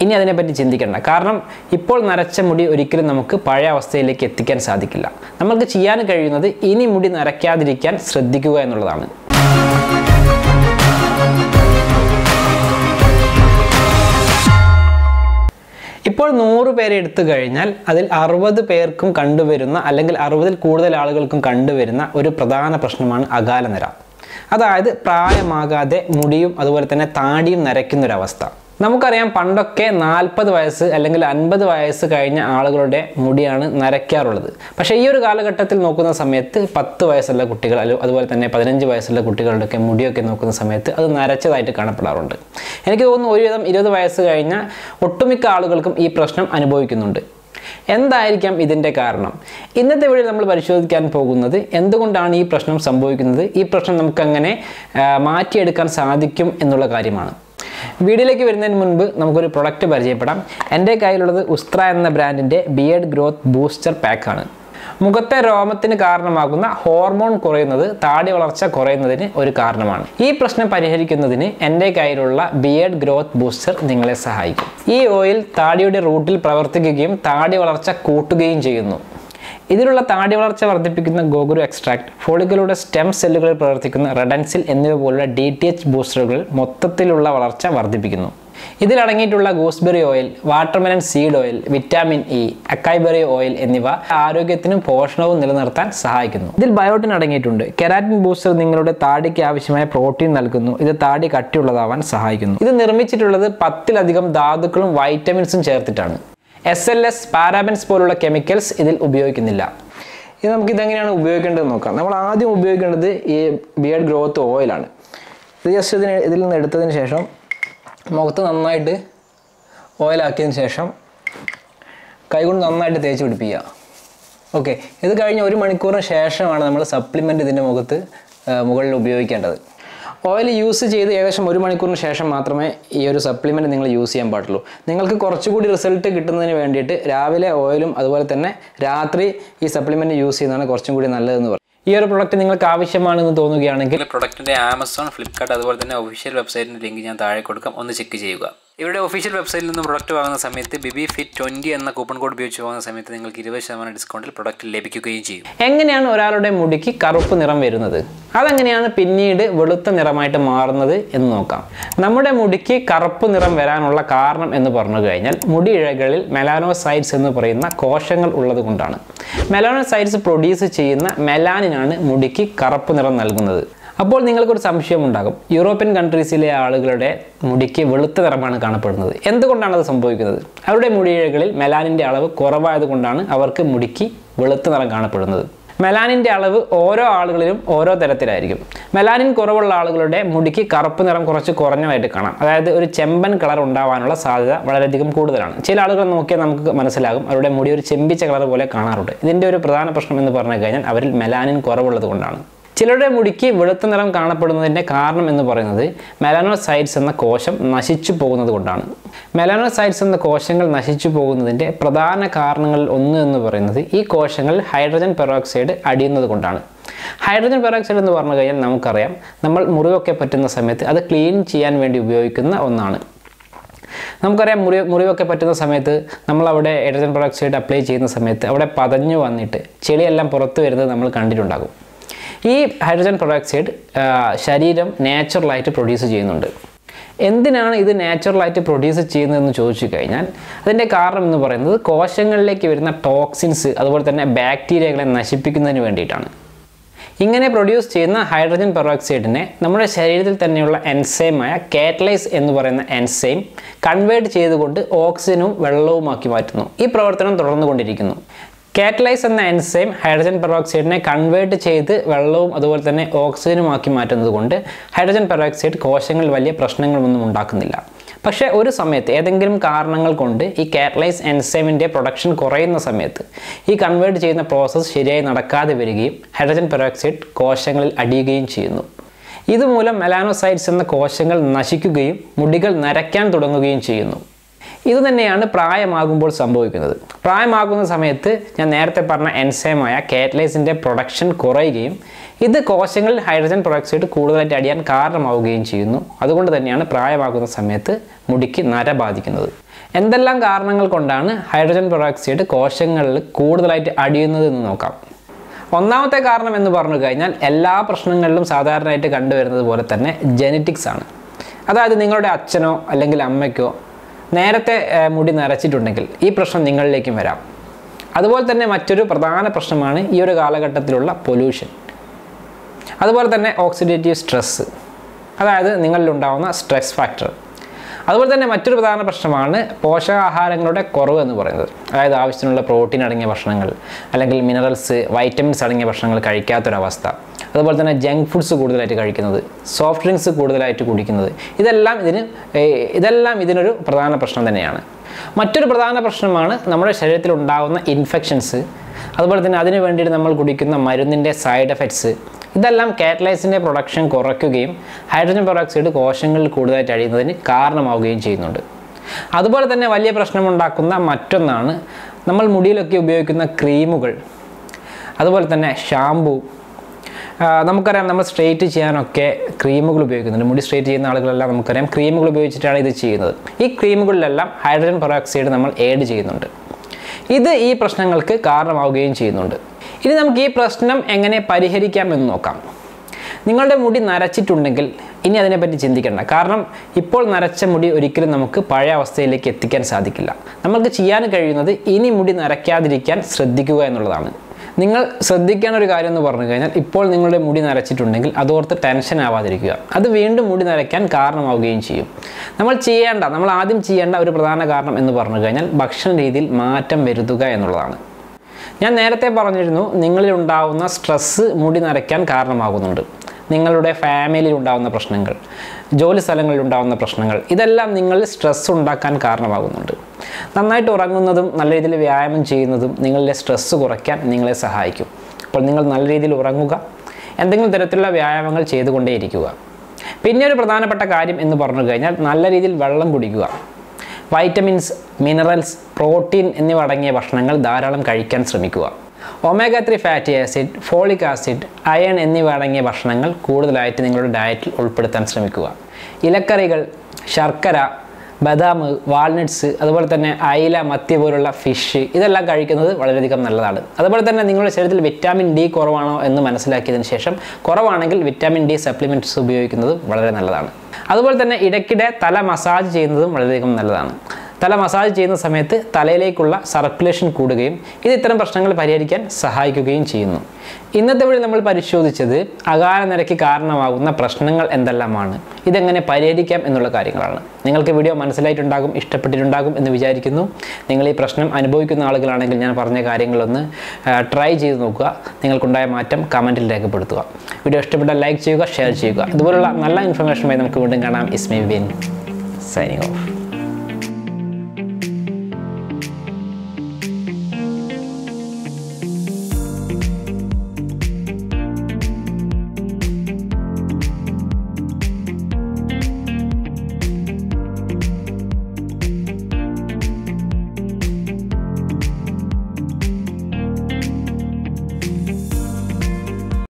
ഇനി അതിനെപ്പറ്റി ചിന്തിക്കേണ്ട കാരണം ഇപ്പോൾ നരച്ച മുടി ഒരിക്കലും നമുക്ക് പഴയ അവസ്ഥയിലേക്ക് എത്തിക്കാൻ സാധിക്കില്ല നമുക്ക് ചെയ്യാൻ കഴിയുന്നത് ഇനി മുടി നരയ്ക്കാതിരിക്കാൻ ശ്രദ്ധിക്കുക എന്നുള്ളതാണ് ഇപ്പോൾ നൂറ് പേരെ എടുത്തു കഴിഞ്ഞാൽ അതിൽ അറുപത് പേർക്കും കണ്ടുവരുന്ന അല്ലെങ്കിൽ അറുപതിൽ കൂടുതൽ ആളുകൾക്കും കണ്ടുവരുന്ന ഒരു പ്രധാന പ്രശ്നമാണ് അകാല നിര അതായത് പ്രായമാകാതെ മുടിയും അതുപോലെ തന്നെ താടിയും നരയ്ക്കുന്നൊരവസ്ഥ നമുക്കറിയാം പണ്ടൊക്കെ നാൽപ്പത് വയസ്സ് അല്ലെങ്കിൽ അൻപത് വയസ്സ് കഴിഞ്ഞ ആളുകളുടെ മുടിയാണ് നരയ്ക്കാറുള്ളത് പക്ഷേ ഈ ഒരു കാലഘട്ടത്തിൽ നോക്കുന്ന സമയത്ത് പത്ത് വയസ്സുള്ള കുട്ടികൾ അല്ല അതുപോലെ തന്നെ പതിനഞ്ച് വയസ്സുള്ള കുട്ടികളുടെയൊക്കെ മുടിയൊക്കെ നോക്കുന്ന സമയത്ത് അത് നരച്ചതായിട്ട് കാണപ്പെടാറുണ്ട് എനിക്ക് തോന്നുന്നു ഒരുവിധം ഇരുപത് വയസ്സ് കഴിഞ്ഞ ഒട്ടുമിക്ക ആളുകൾക്കും ഈ പ്രശ്നം അനുഭവിക്കുന്നുണ്ട് എന്തായിരിക്കാം ഇതിൻ്റെ കാരണം ഇന്നത്തെ വീഡിയോ നമ്മൾ പരിശോധിക്കാൻ പോകുന്നത് എന്തുകൊണ്ടാണ് ഈ പ്രശ്നം സംഭവിക്കുന്നത് ഈ പ്രശ്നം നമുക്കങ്ങനെ ആ, മാറ്റിയെടുക്കാൻ സാധിക്കും എന്നുള്ള കാര്യമാണ് വീഡിയോയിലേക്ക് വരുന്നതിന് മുൻപ് നമുക്കൊരു പ്രൊഡക്റ്റ് പരിചയപ്പെടാം എൻ്റെ കയ്യിലുള്ളത് ഉസ്ത്ര എന്ന ബ്രാൻഡിൻ്റെ ബിയർഡ് ഗ്രോത്ത് ബൂസ്റ്റർ പാക്കാണ് മുഖത്തെ രോമത്തിന് കാരണമാകുന്ന ഹോർമോൺ കുറയുന്നത് താടി വളർച്ച കുറയുന്നതിന് ഒരു കാരണമാണ് ഈ പ്രശ്നം പരിഹരിക്കുന്നതിന് എൻ്റെ കയ്യിലുള്ള ബിയർഡ് ഗ്രോത്ത് ബൂസ്റ്റർ നിങ്ങളെ സഹായിക്കും ഈ ഓയിൽ താടിയുടെ റൂട്ടിൽ പ്രവർത്തിക്കുകയും താടി വളർച്ച കൂട്ടുകയും ചെയ്യുന്നു ഇതിലുള്ള താടി വളർച്ച വർദ്ധിപ്പിക്കുന്ന ഗോഗുരു എക്സ്ട്രാക്ട് ഫോളിക്കുകളുടെ സ്റ്റെം സെല്ലുകളിൽ പ്രവർത്തിക്കുന്ന റെഡൻസിൽ എന്നിവ പോലുള്ള ഡി ടി എച്ച് ബൂസ്റ്ററുകൾ മൊത്തത്തിലുള്ള വളർച്ച വർദ്ധിപ്പിക്കുന്നു ഇതിലടങ്ങിയിട്ടുള്ള gooseberry oil watermelon seed oil vitamin E acai berry oil എന്നിവ ആരോഗ്യത്തിനും പോഷണവും നിലനിർത്താൻ സഹായിക്കുന്നു ഇതിൽ ബയോട്ടിൻ അടങ്ങിയിട്ടുണ്ട് കെരാറ്റിൻ ബൂസ്റ്റർ നിങ്ങളുടെ താടിക്ക് ആവശ്യമായ പ്രോട്ടീൻ നൽകുന്നു ഇത് താടി കട്ടിയുള്ളതാവാൻ സഹായിക്കുന്നു ഇത് നിർമ്മിച്ചിട്ടുള്ളത് പത്തിലധികം ധാതുക്കളും വൈറ്റമിൻസും ചേർത്തിട്ടാണ് എസ് എൽ എസ് പാരാബൻസ് പോലുള്ള കെമിക്കൽസ് ഇതിൽ ഉപയോഗിക്കുന്നില്ല ഇത് നമുക്ക് ഇതെങ്ങനെയാണ് ഉപയോഗിക്കേണ്ടത് നോക്കാം നമ്മൾ ആദ്യം ഉപയോഗിക്കേണ്ടത് ഈ ബിയർഡ് ഗ്രോത്ത് ഓയിലാണ് ഇത് ജസ്റ്റ് ഇതിന് ഇതിൽ നിന്ന് എടുത്തതിന് ശേഷം മുഖത്ത് നന്നായിട്ട് ഓയിലാക്കിയതിന് ശേഷം കൈകൊണ്ട് നന്നായിട്ട് തേച്ച് പിടിപ്പിക്കുക ഓക്കെ ഇത് കഴിഞ്ഞ് ഒരു മണിക്കൂറിന് ശേഷമാണ് നമ്മൾ സപ്ലിമെൻറ്റ് ഇതിൻ്റെ മുഖത്ത് ആ, മുകളിൽ ഉപയോഗിക്കേണ്ടത് ഓയിൽ യൂസ് ചെയ്ത് ഏകദേശം ഒരു മണിക്കൂറിന് ശേഷം മാത്രമേ ഈ ഒരു സപ്ലിമെൻറ്റ് നിങ്ങൾ യൂസ് ചെയ്യാൻ പാടുള്ളൂ നിങ്ങൾക്ക് കുറച്ചുകൂടി റിസൾട്ട് കിട്ടുന്നതിന് വേണ്ടിയിട്ട് രാവിലെ ഓയിലും അതുപോലെ തന്നെ രാത്രി ഈ സപ്ലിമെൻറ്റ് യൂസ് ചെയ്യുന്നതാണ് കുറച്ചും കൂടി നല്ലതെന്ന് പറയും ഈ ഒരു പ്രൊഡക്റ്റ് നിങ്ങൾക്ക് ആവശ്യമാണെന്ന് തോന്നുകയാണെങ്കിൽ പ്രൊഡക്റ്റിന്റെ ആമസോൺ ഫ്ലിപ്കാർട്ട് അതുപോലെ തന്നെ ഒഫീഷ്യൽ വെബ്സൈറ്റിന്റെ ലിങ്ക് ഞാൻ താഴെ കൊടുക്കാം ഒന്ന് ചെക്ക് ചെയ്യുക ഇവിടെ ഒഫീഷ്യൽ വെബ്സൈറ്റിൽ നിന്ന് പ്രൊഡക്റ്റ് വാങ്ങുന്ന സമയത്ത് ബിബി ഫിറ്റ് ട്വന്റി എന്ന കൂപ്പൺ കോഡ് ഉപയോഗിച്ച് വാങ്ങുന്ന സമയത്ത് നിങ്ങൾക്ക് ഇരുപത് ശതമാനം ഡിസ്കൗണ്ടിൽ പ്രൊഡക്റ്റ് ലഭിക്കുകയും ചെയ്യും എങ്ങനെയാണ് ഒരാളുടെ മുടിക്ക് കറുപ്പ് നിറം വരുന്നത് അതെങ്ങനെയാണ് പിന്നീട് വെളുത്ത നിറമായിട്ട് മാറുന്നത് എന്ന് നോക്കാം നമ്മുടെ മുടിക്ക് കറുപ്പ് നിറം വരാനുള്ള കാരണം എന്ന് പറഞ്ഞു കഴിഞ്ഞാൽ മുടി ഇഴകളിൽ മെലാനോസൈറ്റ്സ് എന്ന് പറയുന്ന കോശങ്ങൾ ഉള്ളത് കൊണ്ടാണ് മെലാനോസൈറ്റ്സ് പ്രൊഡ്യൂസ് ചെയ്യുന്ന മെലാനിനാണ് മുടിക്ക് കറുപ്പ് നിറം നൽകുന്നത് അപ്പോൾ നിങ്ങൾക്കൊരു സംശയം ഉണ്ടാകും യൂറോപ്യൻ കൺട്രീസിലെ ആളുകളുടെ മുടിക്ക് വെളുത്ത നിറമാണ് കാണപ്പെടുന്നത് എന്തുകൊണ്ടാണ് അത് സംഭവിക്കുന്നത് അവരുടെ മുടിയിഴകളിൽ മെലാനിൻ്റെ അളവ് കുറവായതുകൊണ്ടാണ് അവർക്ക് മുടിക്ക് വെളുത്ത നിറം കാണപ്പെടുന്നത് മെലാനിൻ്റെ അളവ് ഓരോ ആളുകളിലും ഓരോ തരത്തിലായിരിക്കും മെലാനിൻ കുറവുള്ള ആളുകളുടെ മുടിക്ക് കറുപ്പ് നിറം കുറച്ച് കുറഞ്ഞതായിട്ട് കാണാം അതായത് ഒരു ചെമ്പൻ കളർ ഉണ്ടാവാനുള്ള സാധ്യത വളരെയധികം കൂടുതലാണ് ചില ആളുകൾ നോക്കിയാൽ നമുക്ക് മനസ്സിലാകും അവരുടെ മുടി ഒരു ചെമ്പിച്ച കളർ പോലെ കാണാറുണ്ട് ഇതിൻ്റെ ഒരു പ്രധാന പ്രശ്നം എന്ന് പറഞ്ഞു കഴിഞ്ഞാൽ അവരിൽ മെലാനിൻ കുറവുള്ളത് കൊണ്ടാണ് ചിലരുടെ മുടിക്ക് വെളുത്ത നിറം കാണപ്പെടുന്നതിൻ്റെ കാരണം എന്ന് പറയുന്നത് മെലാനോസൈറ്റ്സ് എന്ന കോശം നശിച്ചു പോകുന്നത് കൊണ്ടാണ് മെലാനോസൈറ്റ്സ് എന്ന കോശങ്ങൾ നശിച്ചു പോകുന്നതിൻ്റെ പ്രധാന കാരണങ്ങളിൽ ഒന്ന് എന്ന് പറയുന്നത് ഈ കോശങ്ങളിൽ ഹൈഡ്രജൻ പെറോക്സൈഡ് അടിയുന്നത് കൊണ്ടാണ് ഹൈഡ്രജൻ പെറോക്സൈഡ് എന്ന് പറഞ്ഞു കഴിഞ്ഞാൽ നമുക്കറിയാം നമ്മൾ മുറിവൊക്കെ പറ്റുന്ന സമയത്ത് അത് ക്ലീൻ ചെയ്യാൻ വേണ്ടി ഉപയോഗിക്കുന്ന ഒന്നാണ് നമുക്കറിയാം മുറി മുറിവൊക്കെ പറ്റുന്ന സമയത്ത് നമ്മൾ അവിടെ ഹൈഡ്രജൻ പെറോക്സൈഡ് അപ്ലൈ ചെയ്യുന്ന സമയത്ത് അവിടെ പതഞ്ഞു വന്നിട്ട് ചെളിയെല്ലാം പുറത്ത് വരുന്നത് നമ്മൾ കണ്ടിട്ടുണ്ടാകും ഈ ഹൈഡ്രജൻ പെറോക്സൈഡ് ആ, ശരീരം നാച്ചുറലായിട്ട് പ്രൊഡ്യൂസ് ചെയ്യുന്നുണ്ട് എന്തിനാണ് ഇത് നാച്ചുറലായിട്ട് പ്രൊഡ്യൂസ് ചെയ്യുന്നതെന്ന് ചോദിച്ചു കഴിഞ്ഞാൽ അതിൻ്റെ കാരണം എന്ന് പറയുന്നത് കോശങ്ങളിലേക്ക് വരുന്ന ടോക്സിൻസ് അതുപോലെ തന്നെ ബാക്ടീരിയകളെ നശിപ്പിക്കുന്നതിന് വേണ്ടിയിട്ടാണ് ഇങ്ങനെ പ്രൊഡ്യൂസ് ചെയ്യുന്ന ഹൈഡ്രജൻ പെറോക്സൈഡിനെ നമ്മുടെ ശരീരത്തിൽ തന്നെയുള്ള എൻസൈമായ കാറ്റലൈസ് എന്ന് പറയുന്ന എൻസൈം കൺവേർട്ട് ചെയ്തുകൊണ്ട് ഓക്സിജനും വെള്ളവുമാക്കി മാറ്റുന്നു ഈ പ്രവർത്തനം തുടർന്നുകൊണ്ടിരിക്കുന്നു കാറ്റലൈസ് എന്ന എൻസൈം ഹൈഡ്രജൻ പെറോക്സൈഡിനെ കൺവേർട്ട് ചെയ്ത് വെള്ളവും അതുപോലെ തന്നെ ഓക്സിജനുമാക്കി മാറ്റുന്നത് കൊണ്ട് ഹൈഡ്രജൻ പെറോക്സൈഡ് കോശങ്ങളിൽ വലിയ പ്രശ്നങ്ങളൊന്നും ഉണ്ടാക്കുന്നില്ല പക്ഷേ ഒരു സമയത്ത് ഏതെങ്കിലും കാരണങ്ങൾ കൊണ്ട് ഈ കാറ്റലൈസ് എൻസൈമിൻ്റെ പ്രൊഡക്ഷൻ കുറയുന്ന സമയത്ത് ഈ കൺവേർട്ട് ചെയ്യുന്ന പ്രോസസ്സ് ശരിയായി നടക്കാതെ വരികയും ഹൈഡ്രജൻ പെറോക്സൈഡ് കോശങ്ങളിൽ അടിയുകയും ചെയ്യുന്നു ഇതുമൂലം മെലാനോസൈറ്റ്സ് എന്ന കോശങ്ങൾ നശിക്കുകയും മുടികൾ നരയ്ക്കാൻ തുടങ്ങുകയും ചെയ്യുന്നു ഇത് തന്നെയാണ് പ്രായമാകുമ്പോൾ സംഭവിക്കുന്നത് പ്രായമാകുന്ന സമയത്ത് ഞാൻ നേരത്തെ പറഞ്ഞ എൻസൈമായ കാറ്റലൈസിൻ്റെ പ്രൊഡക്ഷൻ കുറയുകയും ഇത് കോശങ്ങളിൽ ഹൈഡ്രജൻ പെറോക്സൈഡ് കൂടുതലായിട്ട് അടിയാൻ കാരണമാവുകയും ചെയ്യുന്നു അതുകൊണ്ട് തന്നെയാണ് പ്രായമാകുന്ന സമയത്ത് മുടിക്ക് നര ബാധിക്കുന്നത് എന്തെല്ലാം കാരണങ്ങൾ കൊണ്ടാണ് ഹൈഡ്രജൻ പെറോക്സൈഡ് കോശങ്ങളിൽ കൂടുതലായിട്ട് അടിയുന്നത് എന്ന് നോക്കാം ഒന്നാമത്തെ കാരണം എന്ന് പറഞ്ഞു കഴിഞ്ഞാൽ എല്ലാ പ്രശ്നങ്ങളിലും സാധാരണയായിട്ട് കണ്ടുവരുന്നത് പോലെ തന്നെ ജെനറ്റിക്സ് ആണ് അതായത് നിങ്ങളുടെ അച്ഛനോ അല്ലെങ്കിൽ അമ്മയ്ക്കോ നേരത്തെ ഏർ, മുടി നരച്ചിട്ടുണ്ടെങ്കിൽ ഈ പ്രശ്നം നിങ്ങളിലേക്കും വരാം അതുപോലെ തന്നെ മറ്റൊരു പ്രധാന പ്രശ്നമാണ് ഈ ഒരു കാലഘട്ടത്തിലുള്ള പൊല്യൂഷൻ അതുപോലെ തന്നെ ഓക്സിഡേറ്റീവ് സ്ട്രെസ്സ് അതായത് നിങ്ങളിലുണ്ടാവുന്ന സ്ട്രെസ് ഫാക്ടർ അതുപോലെ തന്നെ മറ്റൊരു പ്രധാന പ്രശ്നമാണ് പോഷകാഹാരങ്ങളുടെ കുറവ് എന്ന് പറയുന്നത് അതായത് ആവശ്യത്തിനുള്ള പ്രോട്ടീൻ അടങ്ങിയ ഭക്ഷണങ്ങൾ അല്ലെങ്കിൽ മിനറൽസ് വൈറ്റമിൻസ് അടങ്ങിയ ഭക്ഷണങ്ങൾ കഴിക്കാത്തൊരവസ്ഥ അതുപോലെ തന്നെ ജങ്ക് ഫുഡ്സ് കൂടുതലായിട്ട് കഴിക്കുന്നത് സോഫ്റ്റ് ഡ്രിങ്ക്സ് കൂടുതലായിട്ട് കുടിക്കുന്നത് ഇതെല്ലാം ഇതിന് ഏർ, ഇതെല്ലാം ഇതിനൊരു പ്രധാന പ്രശ്നം തന്നെയാണ് മറ്റൊരു പ്രധാന പ്രശ്നമാണ് നമ്മുടെ ശരീരത്തിൽ ഉണ്ടാകുന്ന ഇൻഫെക്ഷൻസ് അതുപോലെ തന്നെ അതിന് വേണ്ടിയിട്ട് നമ്മൾ കുടിക്കുന്ന മരുന്നിൻ്റെ സൈഡ് എഫക്ട്സ് ഇതെല്ലാം കാറ്റലൈസിൻ്റെ പ്രൊഡക്ഷൻ കുറയ്ക്കുകയും ഹൈഡ്രജൻ പെറോക്സൈഡ് കോശങ്ങളിൽ കൂടുതലായിട്ട് അഴിയുന്നതിന് കാരണമാവുകയും ചെയ്യുന്നുണ്ട് അതുപോലെ തന്നെ വലിയ പ്രശ്നമുണ്ടാക്കുന്ന മറ്റൊന്നാണ് നമ്മൾ മുടിയിലൊക്കെ ഉപയോഗിക്കുന്ന ക്രീമുകൾ അതുപോലെ തന്നെ ഷാമ്പു ആ, നമുക്കറിയാം നമ്മൾ സ്ട്രെയിറ്റ് ചെയ്യാനൊക്കെ ക്രീമുകൾ ഉപയോഗിക്കുന്നുണ്ട് മുടി സ്ട്രെയിറ്റ് ചെയ്യുന്ന ആളുകളെല്ലാം നമുക്കറിയാം ക്രീമുകൾ ഉപയോഗിച്ചിട്ടാണ് ഇത് ചെയ്യുന്നത് ഈ ക്രീമുകളിലെല്ലാം ഹൈഡ്രജൻ പെറോക്സൈഡ് നമ്മൾ ഏഡ് ചെയ്യുന്നുണ്ട് ഇത് ഈ പ്രശ്നങ്ങൾക്ക് കാരണമാവുകയും ചെയ്യുന്നുണ്ട് ഇനി നമുക്ക് ഈ പ്രശ്നം എങ്ങനെ പരിഹരിക്കാം എന്ന് നോക്കാം നിങ്ങളുടെ മുടി നരച്ചിട്ടുണ്ടെങ്കിൽ ഇനി അതിനെപ്പറ്റി ചിന്തിക്കേണ്ട കാരണം ഇപ്പോൾ നരച്ച മുടി ഒരിക്കലും നമുക്ക് പഴയ അവസ്ഥയിലേക്ക് എത്തിക്കാൻ സാധിക്കില്ല നമുക്ക് ചെയ്യാൻ കഴിയുന്നത് ഇനി മുടി നരയ്ക്കാതിരിക്കാൻ ശ്രദ്ധിക്കുക എന്നുള്ളതാണ് നിങ്ങൾ ശ്രദ്ധിക്കേണ്ട ഒരു കാര്യം എന്ന് പറഞ്ഞു കഴിഞ്ഞാൽ ഇപ്പോൾ നിങ്ങളുടെ മുടി നരച്ചിട്ടുണ്ടെങ്കിൽ അതോർത്ത് ടെൻഷൻ ആവാതിരിക്കുക അത് വീണ്ടും മുടി നരയ്ക്കാൻ കാരണമാവുകയും ചെയ്യും നമ്മൾ ചെയ്യേണ്ട നമ്മൾ ആദ്യം ചെയ്യേണ്ട ഒരു പ്രധാന കാരണം എന്ന് പറഞ്ഞു കഴിഞ്ഞാൽ ഭക്ഷണ രീതിയിൽ മാറ്റം വരുത്തുക എന്നുള്ളതാണ് ഞാൻ നേരത്തെ പറഞ്ഞിരുന്നു നിങ്ങളിൽ ഉണ്ടാവുന്ന സ്ട്രെസ്സ് മുടി നരയ്ക്കാൻ കാരണമാകുന്നുണ്ട് നിങ്ങളുടെ ഫാമിലിയിൽ ഉണ്ടാകുന്ന പ്രശ്നങ്ങൾ ജോലി സ്ഥലങ്ങളിൽ ഉണ്ടാകുന്ന പ്രശ്നങ്ങൾ ഇതെല്ലാം നിങ്ങളിൽ സ്ട്രെസ് ഉണ്ടാക്കാൻ കാരണമാകുന്നുണ്ട് നന്നായിട്ട് ഉറങ്ങുന്നതും നല്ല രീതിയിൽ വ്യായാമം ചെയ്യുന്നതും നിങ്ങളിലെ സ്ട്രെസ്സ് കുറയ്ക്കാൻ നിങ്ങളെ സഹായിക്കും അപ്പോൾ നിങ്ങൾ നല്ല രീതിയിൽ ഉറങ്ങുക എന്തെങ്കിലും തരത്തിലുള്ള വ്യായാമങ്ങൾ ചെയ്തുകൊണ്ടേയിരിക്കുക പിന്നെ ഒരു പ്രധാനപ്പെട്ട കാര്യം എന്ന് പറഞ്ഞു കഴിഞ്ഞാൽ നല്ല രീതിയിൽ വെള്ളം കുടിക്കുക വൈറ്റമിൻസ് മിനറൽസ് പ്രോട്ടീൻ എന്നിവ അടങ്ങിയ ഭക്ഷണങ്ങൾ ധാരാളം കഴിക്കാൻ ശ്രമിക്കുക omega three fatty acid folic acid iron എന്നിവ അടങ്ങിയ ഭക്ഷണങ്ങൾ കൂടുതലായിട്ട് നിങ്ങളുടെ ഡയറ്റിൽ ഉൾപ്പെടുത്താൻ ശ്രമിക്കുക ഇലക്കറികൾ ശർക്കര ബദാം വാൾനട്ട്സ് അതുപോലെ തന്നെ അയില മത്തി പോലുള്ള ഫിഷ് ഇതെല്ലാം കഴിക്കുന്നത് വളരെയധികം നല്ലതാണ് അതുപോലെ തന്നെ നിങ്ങളുടെ ശരീരത്തിൽ വിറ്റാമിൻ ഡി കുറവാണോ എന്ന് മനസ്സിലാക്കിയതിന് ശേഷം കുറവാണെങ്കിൽ വിറ്റാമിൻ ഡി സപ്ലിമെൻറ്റ്സ് ഉപയോഗിക്കുന്നത് വളരെ നല്ലതാണ് അതുപോലെ തന്നെ ഇടയ്ക്കിടെ തല മസാജ് ചെയ്യുന്നതും വളരെയധികം നല്ലതാണ് തല മസാജ് ചെയ്യുന്ന സമയത്ത് തലയിലേക്കുള്ള സർക്കുലേഷൻ കൂടുകയും ഇത് ഇത്തരം പ്രശ്നങ്ങൾ പരിഹരിക്കാൻ സഹായിക്കുകയും ചെയ്യുന്നു ഇന്നത്തെ വഴി നമ്മൾ പരിശോധിച്ചത് അകാല നിരക്ക് കാരണമാകുന്ന പ്രശ്നങ്ങൾ എന്തെല്ലാമാണ് ഇതെങ്ങനെ പരിഹരിക്കാം എന്നുള്ള കാര്യങ്ങളാണ് നിങ്ങൾക്ക് വീഡിയോ മനസ്സിലായിട്ടുണ്ടാകും ഇഷ്ടപ്പെട്ടിട്ടുണ്ടാകും എന്ന് വിചാരിക്കുന്നു നിങ്ങൾ ഈ പ്രശ്നം അനുഭവിക്കുന്ന ആളുകളാണെങ്കിൽ ഞാൻ പറഞ്ഞ കാര്യങ്ങളൊന്ന് ട്രൈ ചെയ്ത് നോക്കുക നിങ്ങൾക്കുണ്ടായ മാറ്റം കമൻറ്റിൽ രേഖപ്പെടുത്തുക വീഡിയോ ഇഷ്ടപ്പെട്ടാൽ ലൈക്ക് ചെയ്യുക ഷെയർ ചെയ്യുക ഇതുപോലുള്ള നല്ല ഇൻഫർമേഷനുമായി നമുക്ക് വീണ്ടും കാണാം ഇസ്മി ബിൻ സൈനിങ് ഓഫ്